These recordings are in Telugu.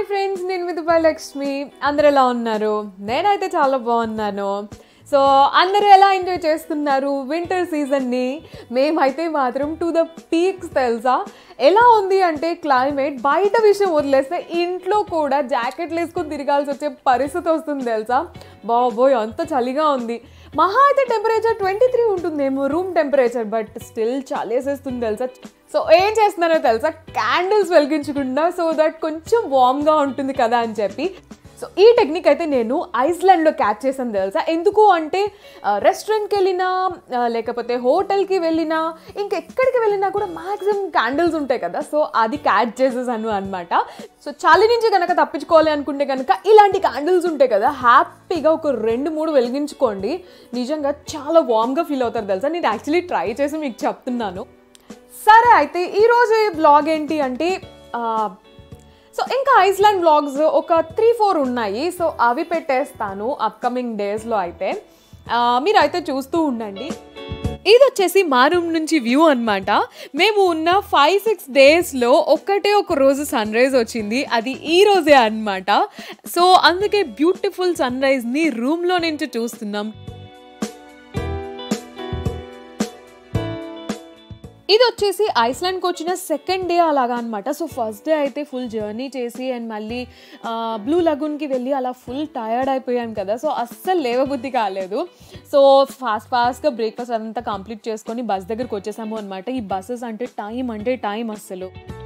హాయ్ ఫ్రెండ్స్ నేను మిథుపా లక్ష్మి అందరు ఎలా ఉన్నారు నేనైతే చాలా బాగున్నాను సో అందరూ ఎలా ఎంజాయ్ చేస్తున్నారు వింటర్ సీజన్ని మేమైతే మాత్రం టు ద పీక్స్ తెలుసా ఎలా ఉంది అంటే క్లైమేట్ బయట విషయం వదిలేస్తే ఇంట్లో కూడా జాకెట్లు వేసుకొని తిరగాల్సి వచ్చే పరిస్థితి వస్తుంది తెలుసా బాబోయ్ అంత చలిగా ఉంది మహా అయితే టెంపరేచర్ ట్వంటీ త్రీ ఉంటుందేమో రూమ్ టెంపరేచర్ బట్ స్టిల్ చలేసేస్తుంది తెలుసా సో ఏం చేస్తున్నారో తెలుసా క్యాండిల్స్ వెలిగించకుండా సో దట్ కొంచెం వామ్గా ఉంటుంది కదా అని చెప్పి సో ఈ టెక్నిక్ అయితే నేను ఐస్లాండ్లో క్యాచ్ చేసాను తెలుసా ఎందుకు అంటే రెస్టారెంట్కి వెళ్ళినా ఆ, లేకపోతే హోటల్కి వెళ్ళినా ఇంకెక్కడికి వెళ్ళినా కూడా మ్యాక్సిమం క్యాండిల్స్ ఉంటాయి కదా సో అది క్యాచ్ చేసేసాను అనమాట సో చలి నుంచి కనుక తప్పించుకోవాలి అనుకుంటే కనుక ఇలాంటి క్యాండిల్స్ ఉంటాయి కదా హ్యాపీగా ఒక రెండు మూడు వెలిగించుకోండి నిజంగా చాలా వామ్గా ఫీల్ అవుతారు తెలుసా నేను యాక్చువల్లీ ట్రై చేసి మీకు చెప్తున్నాను సరే అయితే ఈరోజు బ్లాగ్ ఏంటి అంటే ఆ, సో ఇంకా ఐస్లాండ్ బ్లాగ్స్ ఒక త్రీ ఫోర్ ఉన్నాయి సో అవి పెట్టేస్తాను అప్కమింగ్ డేస్లో అయితే ఆ, మీరైతే చూస్తూ ఉండండి ఇది వచ్చేసి మా రూమ్ నుంచి వ్యూ అన్నమాట మేము ఉన్న ఫైవ్ సిక్స్ డేస్లో ఒక్కటే ఒక రోజు సన్ రైజ్ వచ్చింది అది ఈ రోజే అన్నమాట సో అందుకే బ్యూటిఫుల్ సన్ రైజ్ని రూమ్లో నుంచి చూస్తున్నాం ఇది వచ్చేసి ఐస్లాండ్కి వచ్చిన సెకండ్ డే అలాగా అనమాట సో ఫస్ట్ డే అయితే ఫుల్ జర్నీ చేసి అండ్ మళ్ళీ బ్లూ లగూన్కి వెళ్ళి అలా ఫుల్ టయర్డ్ అయిపోయాను కదా సో అస్సలు లేవబుద్ధి కాలేదు సో ఫాస్ట్ ఫాస్ట్గా బ్రేక్ఫాస్ట్ అంతా కంప్లీట్ చేసుకొని బస్ దగ్గరికి వచ్చేసాము అనమాట ఈ బస్సెస్ అంటే టైం అంటే టైం అస్సలు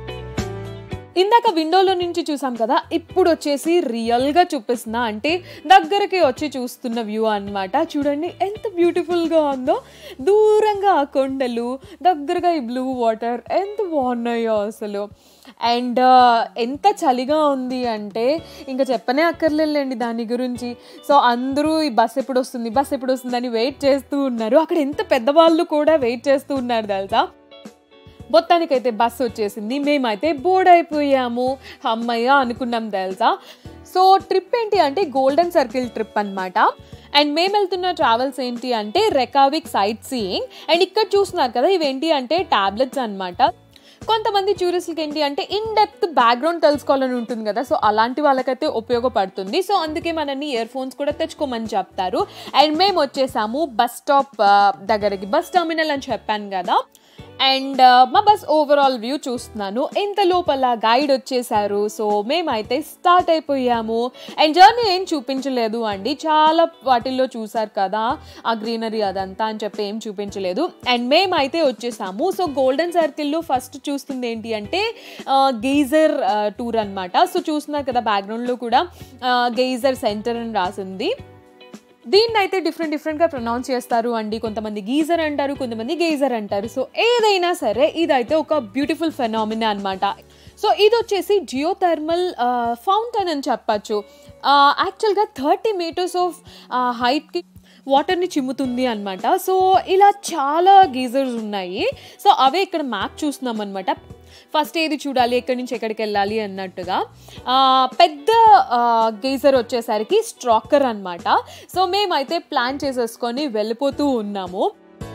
ఇందాక విండోలో నుంచి చూసాం కదా ఇప్పుడు వచ్చేసి రియల్గా చూపిస్తున్నా అంటే దగ్గరికి వచ్చి చూస్తున్న వ్యూ అన్నమాట చూడండి ఎంత బ్యూటిఫుల్గా ఉందో దూరంగా ఆ కొండలు దగ్గరగా ఈ బ్లూ వాటర్ ఎంత బాగున్నాయో అసలు అండ్ ఎంత చలిగా ఉంది అంటే ఇంకా చెప్పనే అక్కర్లేదండి దాని గురించి సో అందరూ ఈ బస్ ఎప్పుడు వస్తుంది బస్ ఎప్పుడు వస్తుంది అని వెయిట్ చేస్తూ ఉన్నారు అక్కడ ఎంత పెద్దవాళ్ళు కూడా వెయిట్ చేస్తూ ఉన్నారు తెలుసా మొత్తానికైతే బస్సు వచ్చేసింది మేమైతే బోర్డ్ అయిపోయాము అమ్మయ్య అనుకున్నాం తెలుసా సో ట్రిప్ ఏంటి అంటే గోల్డెన్ సర్కిల్ ట్రిప్ అన్నమాట అండ్ మేము వెళ్తున్న ట్రావెల్స్ ఏంటి అంటే రెకావిక్ సైట్ సీయింగ్ అండ్ ఇక్కడ చూస్తున్నారు కదా ఇవేంటి అంటే టాబ్లెట్స్ అన్నమాట కొంతమంది టూరిస్ట్లకి ఏంటి అంటే ఇన్ డెప్త్ బ్యాక్గ్రౌండ్ తెలుసుకోవాలని ఉంటుంది కదా సో అలాంటి వాళ్ళకైతే ఉపయోగపడుతుంది సో అందుకే మనని ఇయర్ ఫోన్స్ కూడా తెచ్చుకోమని చెప్తారు అండ్ మేము వచ్చేసాము బస్ స్టాప్ దగ్గరికి బస్ టర్మినల్ అని చెప్పాను కదా అండ్ మా బస్ ఓవరాల్ వ్యూ చూస్తున్నాను ఇంత లోపల గైడ్ వచ్చేసారు సో మేమైతే స్టార్ట్ అయిపోయాము అండ్ జర్నీ ఏం చూపించలేదు అండి చాలా వాటిల్లో చూసారు కదా ఆ గ్రీనరీ అదంతా అని చెప్పి ఏం చూపించలేదు అండ్ మేమైతే వచ్చేసాము సో గోల్డెన్ సర్కిల్లో ఫస్ట్ చూస్తుంది ఏంటి అంటే గెయిజర్ టూర్ అన్నమాట సో చూస్తున్నారు కదా బ్యాక్గ్రౌండ్లో కూడా గెయిజర్ సెంటర్ అని రాసింది దీన్ని అయితే డిఫరెంట్ డిఫరెంట్గా ప్రొనౌన్స్ చేస్తారు అండి కొంతమంది గీజర్ అంటారు కొంతమంది గేజర్ అంటారు సో ఏదైనా సరే ఇదైతే ఒక బ్యూటిఫుల్ ఫెనామినా అనమాట సో ఇది వచ్చేసి జియోథర్మల్ ఫౌంటైన్ అని చెప్పచ్చు యాక్చువల్గా థర్టీ మీటర్స్ ఆఫ్ హైట్కి వాటర్ని చిమ్ముతుంది అనమాట సో ఇలా చాలా గీజర్స్ ఉన్నాయి సో అవే ఇక్కడ మ్యాప్ చూస్తున్నాం అనమాట ఫస్ట్ ఏది చూడాలి ఎక్కడి నుంచి ఎక్కడికి వెళ్ళాలి అన్నట్టుగా ఆ, పెద్ద గేజర్ వచ్చేసరికి స్ట్రాకర్ అన్నమాట సో మేమైతే ప్లాన్ చేసేసుకొని వెళ్ళిపోతూ ఉన్నాము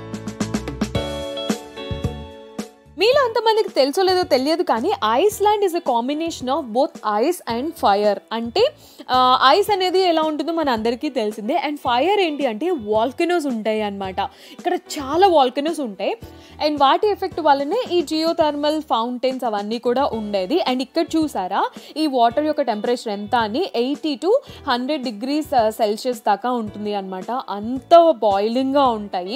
మీలో ఎంతమందికి తెలుసో లేదో తెలియదు కానీ Iceland is a combination of both ice and fire అంటే ఐస్ అనేది ఎలా ఉంటుందో మన అందరికీ తెలిసిందే అండ్ ఫైర్ ఏంటి అంటే వాల్కనోస్ ఉంటాయి అన్నమాట ఇక్కడ చాలా వాల్కనోస్ ఉంటాయి అండ్ వాటి ఎఫెక్ట్ వల్లనే ఈ జియోథర్మల్ ఫౌంటైన్స్ అవన్నీ కూడా ఉండేది అండ్ ఇక్కడ చూసారా ఈ వాటర్ యొక్క టెంపరేచర్ ఎంత అని eighty to hundred degrees Celsius దాకా ఉంటుంది అనమాట అంత బాయిలింగ్గా ఉంటాయి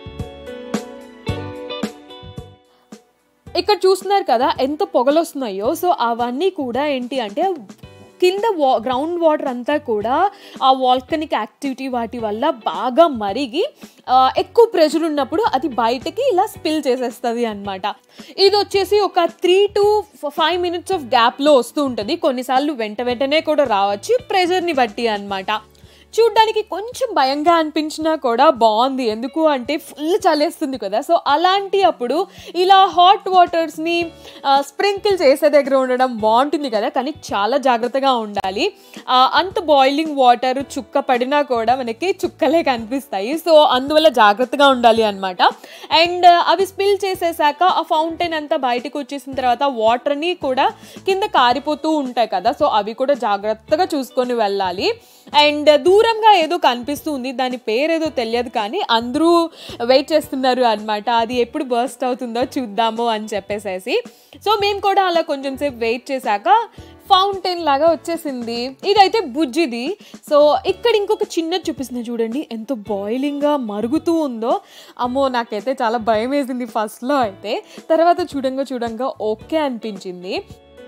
ఇక్కడ చూస్తున్నారు కదా ఎంత పొగలు వస్తున్నాయో సో అవన్నీ కూడా ఏంటి అంటే కింద వా గ్రౌండ్ వాటర్ అంతా కూడా ఆ వాల్కనిక్ యాక్టివిటీ వాటి వల్ల బాగా మరిగి ఆ, ఎక్కువ ప్రెషర్ ఉన్నప్పుడు అది బయటకి ఇలా స్పిల్ చేసేస్తుంది అనమాట ఇది వచ్చేసి ఒక three to five minutes of గ్యాప్లో వస్తూ ఉంటుంది కొన్నిసార్లు వెంట వెంటనే కూడా రావచ్చు ప్రెషర్ని బట్టి అన్నమాట చూడ్డానికి కొంచెం భయంగా అనిపించినా కూడా బాగుంది ఎందుకు అంటే ఫుల్ చలేస్తుంది కదా సో అలాంటి అప్పుడు ఇలా హాట్ వాటర్స్ని స్ప్రింకిల్ చేసే దగ్గర ఉండడం బాగుంటుంది కదా కానీ చాలా జాగ్రత్తగా ఉండాలి ఆ, అంత బాయిలింగ్ వాటర్ చుక్క పడినా కూడా మనకి చుక్కలే కనిపిస్తాయి సో అందువల్ల జాగ్రత్తగా ఉండాలి అనమాట అండ్ అవి స్పిల్ చేసేసాక ఆ ఫౌంటైన్ అంతా బయటకు వచ్చేసిన తర్వాత వాటర్ని కూడా కింద కారిపోతూ ఉంటాయి కదా సో అవి కూడా జాగ్రత్తగా చూసుకొని వెళ్ళాలి అండ్ దూరంగా ఏదో కనిపిస్తుంది దాని పేరు ఏదో తెలియదు కానీ అందరూ వెయిట్ చేస్తున్నారు అనమాట అది ఎప్పుడు బర్స్ట్ అవుతుందో చూద్దాము అని చెప్పేసేసి సో మేము కూడా అలా కొంచెం సేపు వెయిట్ చేశాక ఫౌంటైన్ లాగా వచ్చేసింది ఇదైతే బుజ్జిది సో ఇక్కడ ఇంకొక చిన్న చూపిస్తుంది చూడండి ఎంత బాయిలింగ్గా మరుగుతూ ఉందో అమ్మో నాకైతే చాలా భయం వేసింది ఫస్ట్లో అయితే తర్వాత చూడంగా చూడంగా ఓకే అనిపించింది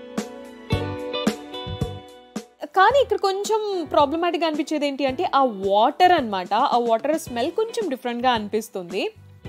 కానీ ఇక్కడ కొంచెం ప్రాబ్లమాటిక్గా అనిపించేది ఏంటి అంటే ఆ వాటర్ అన్నమాట ఆ వాటర్ స్మెల్ కొంచెం డిఫరెంట్గా అనిపిస్తుంది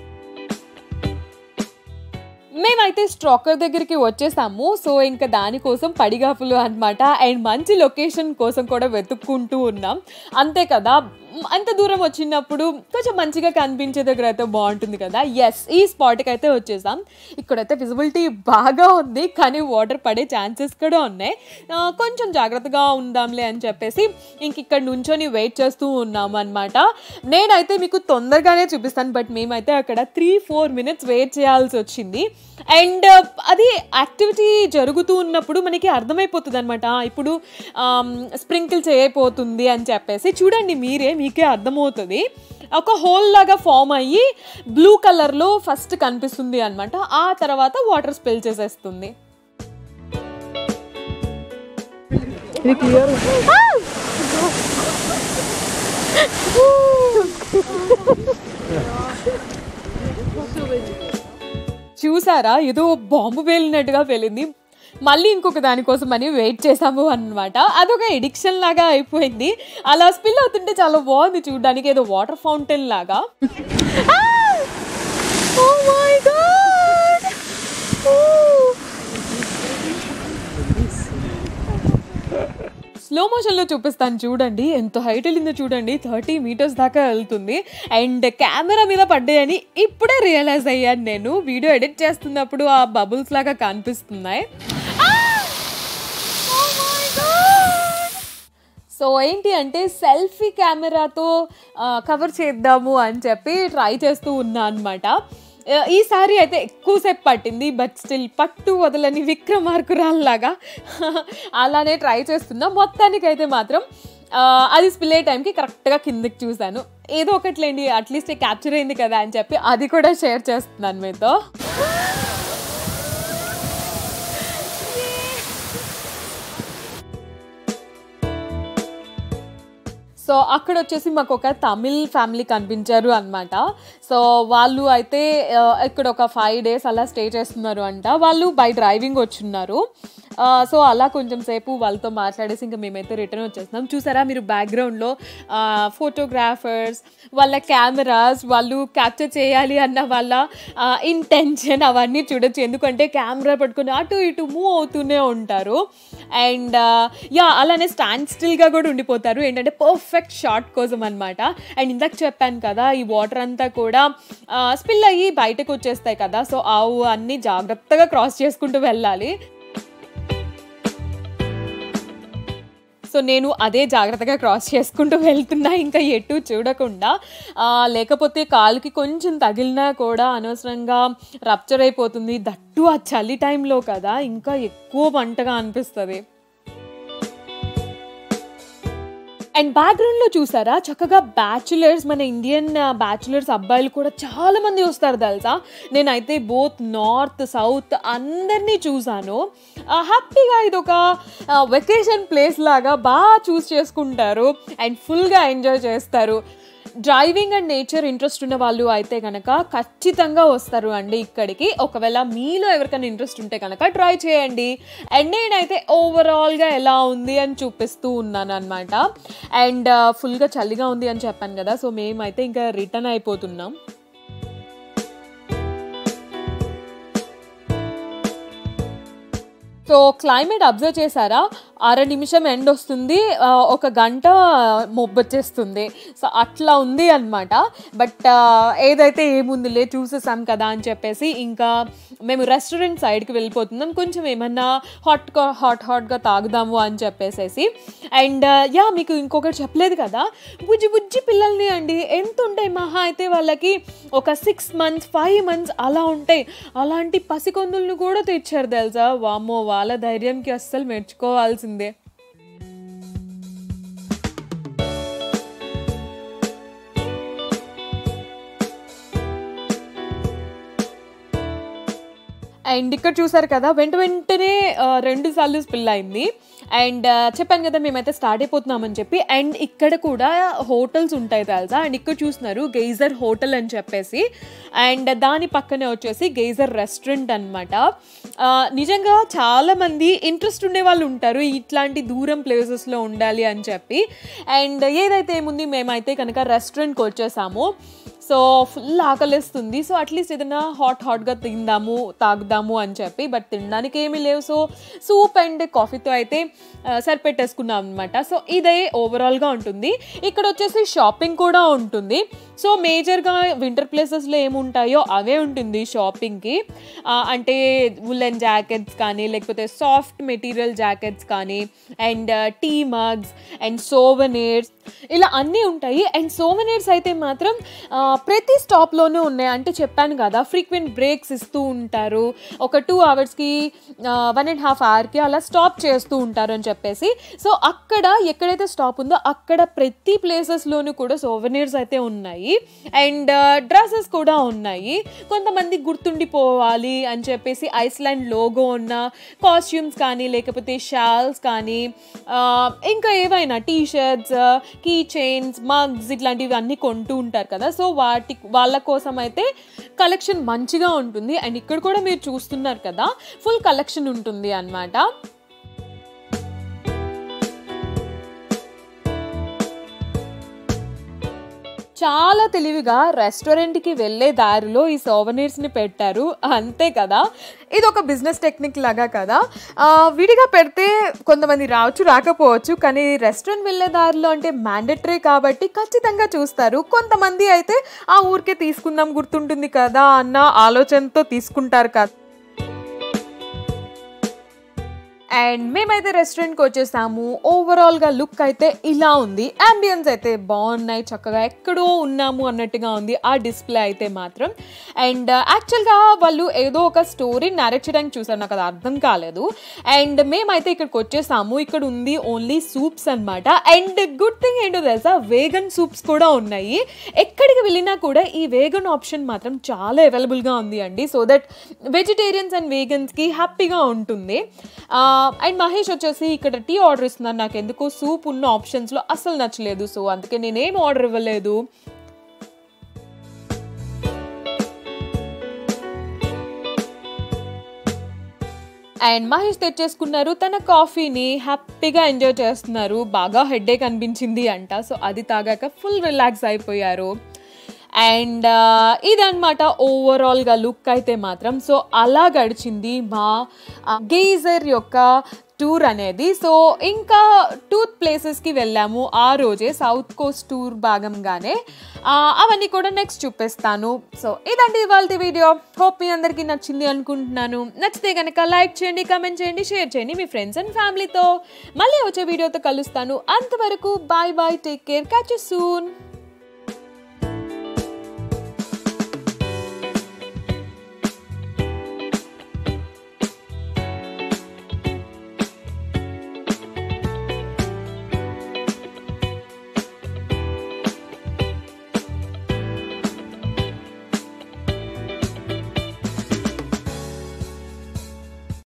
మేమైతే స్ట్రాకర్ దగ్గరికి వచ్చేసాము సో ఇంకా దానికోసం పడిగాపులు అన్నమాట అండ్ మంచి లొకేషన్ కోసం కూడా వెతుక్కుంటూ ఉన్నాం అంతే కదా మ్, అంత దూరం వచ్చినప్పుడు కొంచెం మంచిగా కనిపించే దగ్గర అయితే బాగుంటుంది కదా ఎస్ ఈ స్పాట్కి అయితే వచ్చేసాం ఇక్కడైతే విజిబిలిటీ బాగా ఉంది కానీ వాటర్ పడే ఛాన్సెస్ కూడా ఉన్నాయి ఆ, కొంచెం జాగ్రత్తగా ఉందాంలే అని చెప్పేసి ఇంక ఇక్కడ నుంచొని వెయిట్ చేస్తూ ఉన్నాం అనమాట నేనైతే మీకు తొందరగానే చూపిస్తాను బట్ మేమైతే అక్కడ త్రీ ఫోర్ మినిట్స్ వెయిట్ చేయాల్సి వచ్చింది అండ్ అది యాక్టివిటీ జరుగుతూ ఉన్నప్పుడు మనకి అర్థమైపోతుంది అనమాట ఇప్పుడు స్ప్రింకిల్ చేయబోతుంది అని చెప్పేసి చూడండి మీరే మీకే అర్థమవుతుంది ఒక హోల్ లాగా ఫామ్ అయ్యి బ్లూ కలర్లో ఫస్ట్ కనిపిస్తుంది అనమాట ఆ తర్వాత వాటర్ స్పెల్ చేసేస్తుంది ఇది క్లియర్ చూసారా ఏదో బాంబు పేలినట్టుగా పేలింది మళ్ళీ ఇంకొక దానికోసం అని వెయిట్ చేసాము అన్నమాట అదొక ఎడిక్షన్ లాగా అయిపోయింది అలా స్పిల్ అవుతుంటే చాలా బాగుంది చూడడానికి ఏదో వాటర్ ఫౌంటైన్ లాగా స్లో మోషన్లో చూపిస్తాను చూడండి ఎంత హైట్ వెళ్ళిందో చూడండి థర్టీ మీటర్స్ దాకా వెళ్తుంది అండ్ కెమెరా మీద పడ్డాయని ఇప్పుడే రియలైజ్ అయ్యాను నేను వీడియో ఎడిట్ చేస్తున్నప్పుడు ఆ బబుల్స్ లాగా కనిపిస్తున్నాయి సో ఏంటి అంటే సెల్ఫీ కెమెరాతో కవర్ చేద్దాము అని చెప్పి ట్రై చేస్తూ ఉన్నా అనమాట ఈసారి అయితే ఎక్కువసేపు పట్టింది బట్ స్టిల్ పట్టు వదలని విక్రమార్కురాల్లాగా అలానే ట్రై చేస్తున్నా మొత్తానికైతే మాత్రం ఆ, అది స్పిల్ అయ్యే టైంకి కరెక్ట్గా కిందకి చూశాను ఏదో ఒకట్లేండి అట్లీస్ట్ క్యాప్చర్ అయింది కదా అని చెప్పి అది కూడా షేర్ చేస్తున్నాను మీతో సో అక్కడ వచ్చేసి మాకు ఒక తమిళ్ ఫ్యామిలీ కనిపించారు అనమాట సో వాళ్ళు అయితే ఆ, ఇక్కడ ఒక ఫైవ్ డేస్ అలా స్టే చేస్తున్నారు అంట వాళ్ళు బై డ్రైవింగ్ వచ్చున్నారు ఆ, సో అలా కొంచెం సేపు వాళ్ళతో మాట్లాడేసి ఇంకా మేమైతే రిటర్న్ వచ్చేస్తున్నాం చూసారా మీరు బ్యాక్గ్రౌండ్లో ఫోటోగ్రాఫర్స్ వాళ్ళ కెమెరాస్ వాళ్ళు క్యాప్చర్ చేయాలి అన్న వాళ్ళ ఇంటెన్షన్ అవన్నీ చూడొచ్చు ఎందుకంటే కెమెరా పట్టుకొని అటు ఇటు మూవ్ అవుతూనే ఉంటారు అండ్ యా అలానే స్టాండ్ స్టిల్గా కూడా ఉండిపోతారు ఏంటంటే పర్ఫెక్ట్ షాట్ కోసం అనమాట అండ్ ఇందాక చెప్పాను కదా ఈ వాటర్ అంతా కూడా స్పిల్ అయ్యి బయటకు వచ్చేస్తాయి కదా సో ఆవు అన్ని జాగ్రత్తగా క్రాస్ చేసుకుంటూ వెళ్ళాలి సో నేను అదే జాగ్రత్తగా క్రాస్ చేసుకుంటూ వెళ్తున్నా ఇంకా ఎటు చూడకుండా ఆ, లేకపోతే కాలుకి కొంచెం తగిలినా కూడా అనవసరంగా రప్చర్ అయిపోతుంది దట్టు ఆ చలి టైంలో కదా ఇంకా ఎక్కువ మంటగా అనిపిస్తుంది అండ్ బ్యాక్గ్రౌండ్లో చూసారా చక్కగా బ్యాచులర్స్ మన ఇండియన్ బ్యాచులర్స్ అబ్బాయిలు కూడా చాలా మంది వస్తారు తెలుసా నేనైతే బోత్ నార్త్ సౌత్ అందరినీ చూసాను హ్యాపీగా ఇది ఒక వెకేషన్ ప్లేస్ లాగా బాగా చూస్ చేసుకుంటారు అండ్ ఫుల్గా ఎంజాయ్ చేస్తారు డ్రైవింగ్ అండ్ నేచర్ ఇంట్రెస్ట్ ఉన్న వాళ్ళు అయితే కనుక ఖచ్చితంగా వస్తారు అండి ఇక్కడికి ఒకవేళ మీలో ఎవరికైనా ఇంట్రెస్ట్ ఉంటే కనుక ట్రై చేయండి అండ్ నేనైతే ఓవరాల్గా ఎలా ఉంది అని చూపిస్తూ ఉన్నాను అనమాట అండ్ ఫుల్గా చలిగా ఉంది అని చెప్పాను కదా సో మేమైతే ఇంకా రిటర్న్ అయిపోతున్నాం సో క్లైమేట్ అబ్జర్వ్ చేశారా అర నిమిషం ఎండ్ వస్తుంది ఆ, ఒక గంట మొబ్బొచ్చేస్తుంది సో అట్లా ఉంది అనమాట బట్ ఏదైతే ఏముందిలే చూసేసాం కదా అని చెప్పేసి ఇంకా మేము రెస్టారెంట్ సైడ్కి వెళ్ళిపోతున్నాం కొంచెం ఏమన్నా హాట్గా హాట్ హాట్గా తాగుదాము అని చెప్పేసేసి అండ్ యా మీకు ఇంకొకటి చెప్పలేదు కదా బుజ్జి బుజ్జి పిల్లల్ని అండి ఎంత ఉంటాయి మహా అయితే వాళ్ళకి ఒక సిక్స్ మంత్స్ ఫైవ్ మంత్స్ అలా ఉంటాయి అలాంటి పసికొందుల్ని కూడా తెచ్చారు తెలుసా వామ్మో వాళ్ళ ధైర్యంకి అస్సలు మెచ్చుకోవాల్సిందే అండ్ ఇక్కడ చూసారు కదా వెంట వెంటనే ఆ, రెండు సార్లు స్పిల్ అయింది అండ్ ఆ, చెప్పాను కదా మేమైతే స్టార్ట్ అయిపోతున్నామని చెప్పి అండ్ ఇక్కడ కూడా హోటల్స్ ఉంటాయి తెలుసా అండ్ ఇక్కడ చూస్తున్నారు గెయిజర్ హోటల్ అని చెప్పేసి అండ్ దాని పక్కనే వచ్చేసి గెయిజర్ రెస్టారెంట్ అనమాట నిజంగా చాలా మంది ఇంట్రెస్ట్ ఉండే వాళ్ళు ఉంటారు ఇట్లాంటి దూరం ప్లేసెస్లో ఉండాలి అని చెప్పి అండ్ ఏదైతే ఏముంది మేమైతే కనుక రెస్టారెంట్కి వచ్చేసాము సో ఫుల్ ఆకలిస్తుంది సో అట్లీస్ట్ ఏదైనా హాట్ హాట్గా తిందాము తాగుదాము అని చెప్పి బట్ తినడానికి ఏమీ లేవు సో సూప్ అండ్ కాఫీతో అయితే ఆ, సరిపెట్టేసుకున్నాం అనమాట సో ఇదే ఓవరాల్గా ఉంటుంది ఇక్కడ వచ్చేసి షాపింగ్ కూడా ఉంటుంది సో మేజర్గా వింటర్ ప్లేసెస్లో ఏముంటాయో అవే ఉంటుంది షాపింగ్కి ఆ, అంటే ఉలెన్ జాకెట్స్ కానీ లేకపోతే సాఫ్ట్ మెటీరియల్ జాకెట్స్ కానీ and tea mugs and souvenirs ఇలా అన్నీ ఉంటాయి అండ్ సోవనీర్స్ అయితే మాత్రం ఆ, ప్రతి స్టాప్లోనూ ఉన్నాయి అంటే చెప్పాను కదా ఫ్రీక్వెంట్ బ్రేక్స్ ఇస్తూ ఉంటారు ఒక టూ అవర్స్కి వన్ అండ్ హాఫ్ అవర్కి అలా స్టాప్ చేస్తూ ఉంటారు అని చెప్పేసి సో అక్కడ ఎక్కడైతే స్టాప్ ఉందో అక్కడ ప్రతి ప్లేసెస్లోనూ కూడా సోవనీర్స్ అయితే ఉన్నాయి అండ్ డ్రెస్సెస్ కూడా ఉన్నాయి కొంతమంది గుర్తుండిపోవాలి అని చెప్పేసి ఐస్లాండ్ లోగో ఉన్న కాస్ట్యూమ్స్ కానీ లేకపోతే షాల్స్ కానీ ఆ, ఇంకా ఏవైనా T shirts key chains mugs ఇట్లాంటివి అన్నీ కొంటూ ఉంటారు కదా సో వాటి వాళ్ళ కోసం అయితే కలెక్షన్ మంచిగా ఉంటుంది అండ్ ఇక్కడ కూడా మీరు చూస్తున్నారు కదా ఫుల్ కలెక్షన్ ఉంటుంది అన్నమాట చాలా తెలివిగా రెస్టారెంట్కి వెళ్ళే దారిలో ఈ సోవనీర్స్ని పెట్టారు అంతే కదా ఇది ఒక బిజినెస్ టెక్నిక్ లాగా కదా ఆ, విడిగా పెడితే కొంతమంది రావచ్చు రాకపోవచ్చు కానీ రెస్టారెంట్ వెళ్ళే దారిలో అంటే మ్యాండటరీ కాబట్టి ఖచ్చితంగా చూస్తారు కొంతమంది అయితే ఆ ఊరికే తీసుకుందాం గుర్తుంటుంది కదా అన్న ఆలోచనతో తీసుకుంటారు కదా అండ్ మేమైతే రెస్టారెంట్కి వచ్చేసాము ఓవరాల్గా లుక్ అయితే ఇలా ఉంది అంబియన్స్ అయితే బాగున్నాయి చక్కగా ఎక్కడో ఉన్నాము అన్నట్టుగా ఉంది ఆ డిస్ప్లే అయితే మాత్రం అండ్ యాక్చువల్గా వాళ్ళు ఏదో ఒక స్టోరీ నరేట్ చేయడానికి చూసారు నాకు అది అర్థం కాలేదు అండ్ మేమైతే ఇక్కడికి వచ్చేసాము ఇక్కడ ఉంది ఓన్లీ సూప్స్ అన్నమాట అండ్ గుడ్ థింగ్ ఏంటో తెలుసా వేగన్ సూప్స్ కూడా ఉన్నాయి ఎక్కడికి వెళ్ళినా కూడా ఈ వేగన్ ఆప్షన్ మాత్రం చాలా అవైలబుల్గా ఉంది అండి సో దట్ వెజిటేరియన్స్ అండ్ వేగన్స్కి హ్యాపీగా ఉంటుంది అండ్ మహేష్ వచ్చేసి ఇక్కడ టీ ఆర్డర్ ఇస్తున్నారు నాకు ఎందుకో సూప్ ఉన్న ఆప్షన్స్లో అస్సలు నచ్చలేదు సో అందుకే నేనేం ఆర్డర్ ఇవ్వలేదు అండ్ మహేష్ తెచ్చేసుకున్నారు తన కాఫీని హ్యాపీగా ఎంజాయ్ చేస్తున్నారు బాగా హెడేక్ అనిపించింది అంట సో అది తాగాక ఫుల్ రిలాక్స్ అయిపోయారు అండ్ ఇదన్నమాట ఓవరాల్గా లుక్ అయితే మాత్రం సో అలా గడిచింది మా గేజర్ యొక్క టూర్ అనేది సో ఇంకా టూత్ ప్లేసెస్కి వెళ్ళాము ఆ రోజే సౌత్ కోస్ట్ టూర్ భాగంగానే ఆ, అవన్నీ కూడా నెక్స్ట్ చూపిస్తాను సో ఇదండి ఇవాళ వీడియో హోప్ మీ అందరికీ నచ్చింది అనుకుంటున్నాను నచ్చితే కనుక లైక్ చేయండి కమెంట్ చేయండి షేర్ చేయండి మీ ఫ్రెండ్స్ అండ్ ఫ్యామిలీతో మళ్ళీ వచ్చే వీడియోతో కలుస్తాను అంతవరకు bye bye take care catch soon